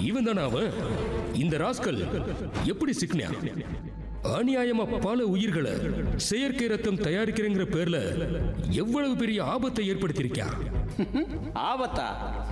இவன் தானே அவன் இந்த ராஸ்கல் எப்படி சிக்னியா அநியாயமா பல உயிர்களை செயற்கை ரத்தம் தயாரிக்கிறேங்கிற பேர்ல எவ்வளவு பெரிய ஆபத்தை ஏற்படுத்தியிருக்கான் ஆபத்தா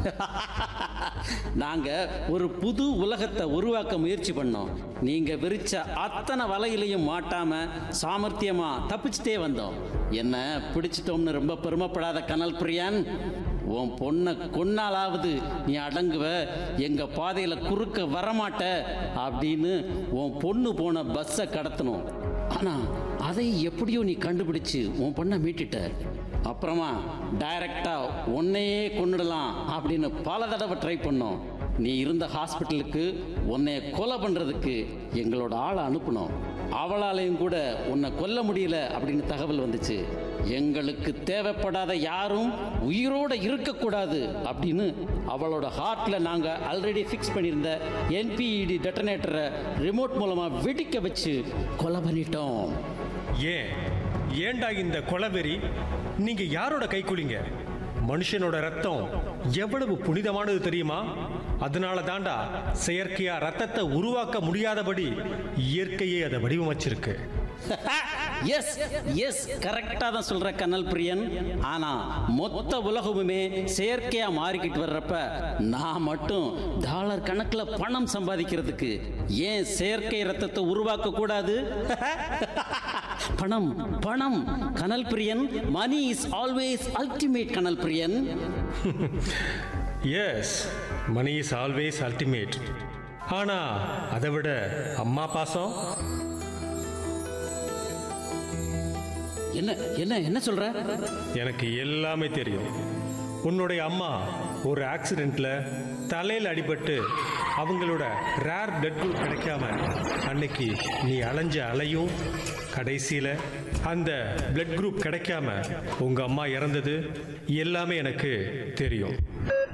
நாங்க ஒரு புது உலகத்தை உருவாக்க முயற்சி பண்ணோம் நீங்க விரிச்ச அத்தனை வலையிலையும் மாட்டாம சாமர்த்தியமா தப்பிச்சுட்டே வந்தோம் என்ன பிடிச்சிட்டோம்னு ரொம்ப பெருமைப்படாத கனல் பிரியான் உன் பொண்ணை கொன்னாலாவது நீ அடங்குவ எங்க பாதையில குறுக்க வரமாட்ட அப்படின்னு உன் பொண்ணு போன பஸ்ஸை கடத்தணும் ஆனா அதை எப்படியோ நீ கண்டுபிடிச்சு உன் பொண்ணை மீட்டுட்ட அப்புறமா டைரக்டா உன்னையே கொன்னுடலாம் அப்படின்னு பல தடவை ட்ரை பண்ணோம் நீ இருந்த ஹாஸ்பிட்டலுக்கு உன்னைய கொலை பண்றதுக்கு எங்களோட ஆளை அனுப்புனோம் அவளாலையும் கூட உன்னை கொல்ல முடியல அப்படின்னு தகவல் வந்துச்சு எங்களுக்கு தேவைப்படாத யாரும் உயிரோட இருக்கக்கூடாது அப்படின்னு அவளோட ஹார்ட்ல நாங்க ஆல்ரெடி ஃபிக்ஸ் பண்ணியிருந்த என்பிஇடி டெட்டனேட்டரை ரிமோட் மூலமா வெடிக்க வச்சு கொலை பண்ணிட்டோம் ஏன் ஏன்டா இந்த கொலவெறி நீங்க யாரோட கைக்குலிங்க மனுஷனோட ரத்தம் எவ்வளவு புனிதமானது தெரியுமா அதனால தாண்டா செயற்கையா ரத்தத்தை உருவாக்க முடியாதபடி இயற்கையே அதை வடிவமைச்சிருக்கு எஸ் எஸ் கரெக்டா தான் சொல்ற கனல் பிரியன் ஆனா மொத்த உலகமுமே செயற்கையா மாறிக்கிட்டு வர்றப்ப நான் மட்டும் டாலர் கணக்குல பணம் சம்பாதிக்கிறதுக்கு ஏன் செயற்கை ரத்தத்தை உருவாக்க கூடாது பணம் பணம் Kanal Priyan money is always ultimate Kanal Priyan yes money is always ultimate ஆனா அதை விட அம்மா பாசம் என்ன என்ன என்ன சொல்ற எனக்கு எல்லாமே தெரியும் உன்னுடைய அம்மா ஒரு ஆக்சிடெண்ட்ல தலையில் அடிபட்டு அவங்களோட ரேர் பிளட் குரூப் கிடைக்காம அன்னைக்கு நீ அலைஞ்ச அலையும் கடைசியில் அந்த பிளட் குரூப் கிடைக்காம உங்க அம்மா இறந்தது எல்லாமே எனக்கு தெரியும்